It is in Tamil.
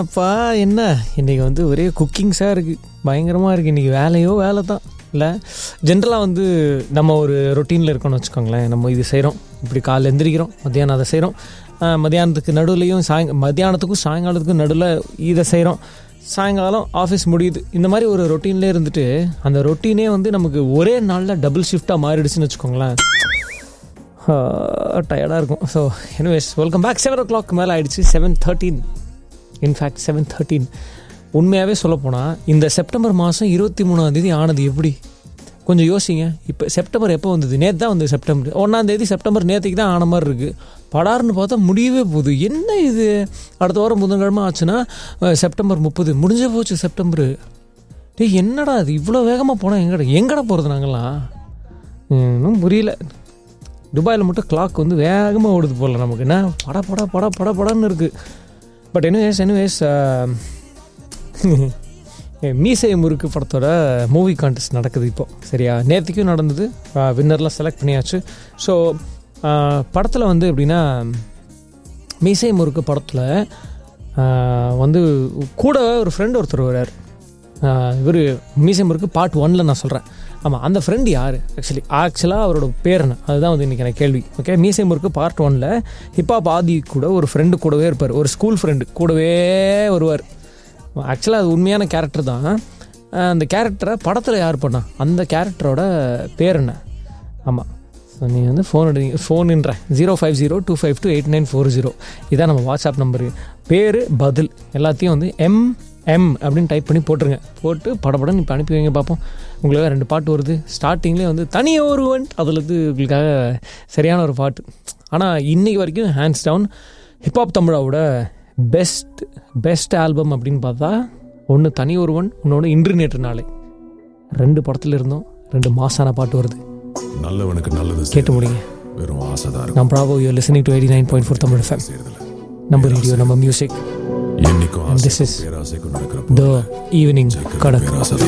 என்னப்பா என்ன இன்றைக்கி வந்து ஒரே குக்கிங்ஸாக இருக்குது பயங்கரமாக இருக்குது இன்றைக்கி வேலையோ வேலை தான் இல்லை ஜென்ரலாக வந்து நம்ம ஒரு ரொட்டீனில் இருக்கோம்னு வச்சுக்கோங்களேன் நம்ம இது செய்கிறோம் இப்படி காலைல எந்திரிக்கிறோம் மத்தியானம் அதை செய்கிறோம் மத்தியானத்துக்கு நடுவுலையும் சாயங்க மத்தியானத்துக்கும் சாயங்காலத்துக்கும் நடுவில் இதை செய்கிறோம் சாயங்காலம் ஆஃபீஸ் முடியுது இந்த மாதிரி ஒரு ரொட்டீன்லேயே இருந்துட்டு அந்த ரொட்டீனே வந்து நமக்கு ஒரே நாளில் டபுள் ஷிஃப்டாக மாறிடுச்சுன்னு வச்சுக்கோங்களேன் டயர்டாக இருக்கும் so anyways welcome back seven o'clock மேலே ஆயிடுச்சு seven thirteen in fact seven thirteen உண்மையாகவே சொல்லப்போனால் இந்த செப்டம்பர் மாதம் இருபத்தி மூணாந்தேதி ஆனது எப்படி கொஞ்சம் யோசிங்க இப்போ செப்டம்பர் எப்போ வந்தது நேற்று தான் வந்தது செப்டம்பர் ஒன்றாந்தேதி செப்டம்பர் நேற்றுக்கு தான் ஆன மாதிரி இருக்குது படார்னு பார்த்தா முடியவே போகுது என்ன இது அடுத்த வாரம் புதன்கிழமை ஆச்சுன்னா அஹ், செப்டம்பர் முப்பது முடிஞ்சே போச்சு செப்டம்பரு டேய் என்னடா அது இவ்வளோ வேகமாக போனால் எங்கடா எங்கடா போகிறது நாங்கள்லாம் இன்னும் புரியல துபாயில் மட்டும் கிளாக் வந்து வேகமாக ஓடுது போல நமக்கு என்ன பட பட பட பட படன்னு இருக்குது பட் எனிவேஸ் எனிவேஸ் மீசை முறுக்கு படத்தோட மூவி கான்டெஸ்ட் நடக்குது இப்போ சரியா நேற்றுக்கும் நடந்தது வின்னர்லாம் செலக்ட் பண்ணியாச்சு ஸோ படத்தில் வந்து எப்படின்னா மீசை முறுக்கு படத்தில் வந்து கூட ஒரு ஃப்ரெண்ட் ஒருத்தர் வர்றார் இவர் மீசை முறுக்கு பார்ட் ஒன்ல நான் சொல்கிறேன் ஆமாம் அந்த ஃப்ரெண்ட் யார் ஆக்சுவலி ஆக்சுவலாக அவரோட பேர் என்ன அதுதான் வந்து இன்றைக்கி எனக்கு கேள்வி ஓகே மீசை முறுக்கு பார்ட் ஒனில் ஹிப்ஹாப் ஆதி கூட ஒரு ஃப்ரெண்டு கூடவே இருப்பார் ஒரு ஸ்கூல் ஃப்ரெண்டு கூடவே வருவார் ஆக்சுவலாக அது உண்மையான கேரக்டர் தான் அஹ் அந்த கேரக்டரை படத்தில் யார் பண்ணா அந்த கேரக்டரோட பேர் என்ன ஆமாம் ஸோ நீங்கள் வந்து ஃபோன் எடுங்க ஃபோனுன்ற zero five zero two five two eight nine four zero இதான் நம்ம வாட்ஸ்அப் நம்பரு பேர் பதில் எல்லாத்தையும் வந்து எம் எம் அப்படின்னு டைப் பண்ணி போட்டுருங்க போட்டு படப்படம் இப்போ அனுப்பி வைங்க பார்ப்போம் உங்களுக்கு ரெண்டு பாட்டு வருது ஸ்டார்டிங்லேயே வந்து தனி ஒருவன் அதில் வந்து உங்களுக்காக சரியான ஒரு பாட்டு ஆனால் இன்னைக்கு வரைக்கும் ஹேண்ட்ஸ் டவுன் ஹிப்ஹாப் தமிழாவோட பெஸ்ட் பெஸ்ட் ஆல்பம் அப்படின்னு பார்த்தா ஒன்று தனி ஒருவன் இன்னொன்று இன்று நேற்று நாளை ரெண்டு படத்துல இருந்தோம் ரெண்டு மாசான பாட்டு வருது நல்லவனுக்கு நல்லது கேட்டு முடியுங்க வெறும் ஆசைதான் இருக்கும் நான் bravo you listening to eighty nine point four Tamil fame செய்யறதுல நம்ம ரேடியோ நம்ம மியூசிக் என்னைக்கும் And this ஆசைக்கும் is பேராசைக்கும் நடக்கிற த போர்ல ஈவினிங் ஜெயிக்கிறது கடக் பேராசைதான்